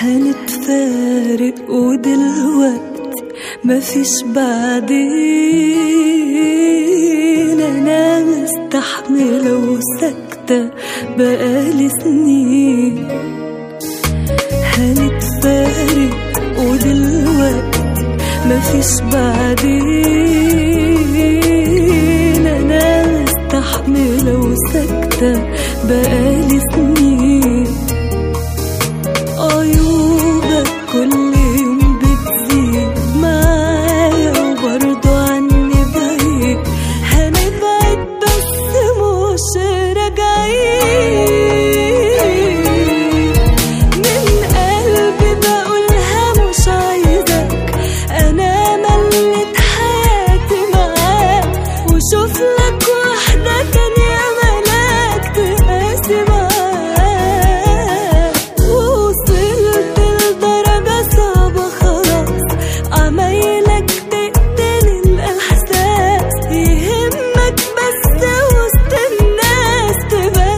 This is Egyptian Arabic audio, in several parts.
هنتفارق ودلوقتي مفيش بعدين انا مستحملة وساكتة بقالي سنين هنتفارق ودلوقتي مفيش بعدين انا مستحملة وساكتة بقالي سنين عيوبك كل يوم بتزيد معايا وبرضه عني بعيد هنبعد بس مش راجعين من قلبي بقولها مش عايزك انا مليت حياتي معاك وشوف لك واحدة تانية ملاك تقاسي معاك وصلت لدرجة صعبة خلاص عمايلك تقتل الإحساس يهمك بس وسط الناس تبان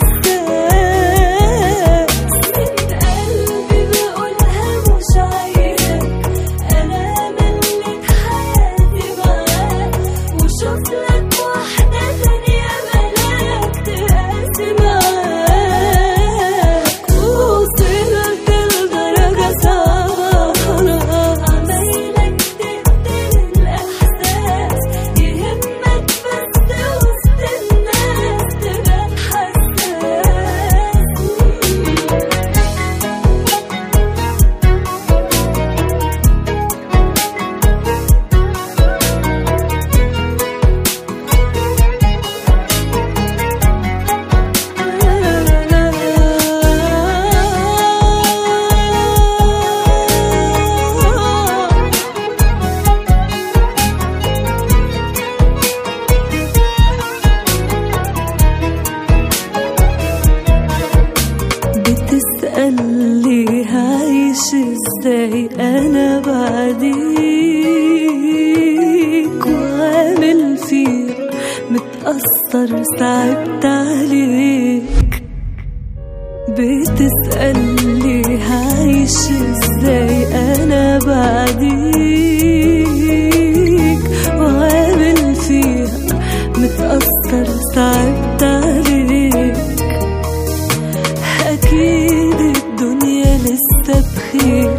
حساس من قلبي بقولها مش عايزك أنا مليت حياتي معاك وشوف لك واحدة تانية ملاك تقاسي معاك وصلت لدرجة صعبة خلاص عمايلك تقتل الإحساس يهمك بس وسط الناس تبان حساس بتسأل ليه عايش ازاي انا بعديك وعامل فيك متأثر صعبت عليك بتسأل ليه عايش ازاي انا بعديك وعامل فيها متأثر صعبت عليك أكيد الدنيا لسه بخير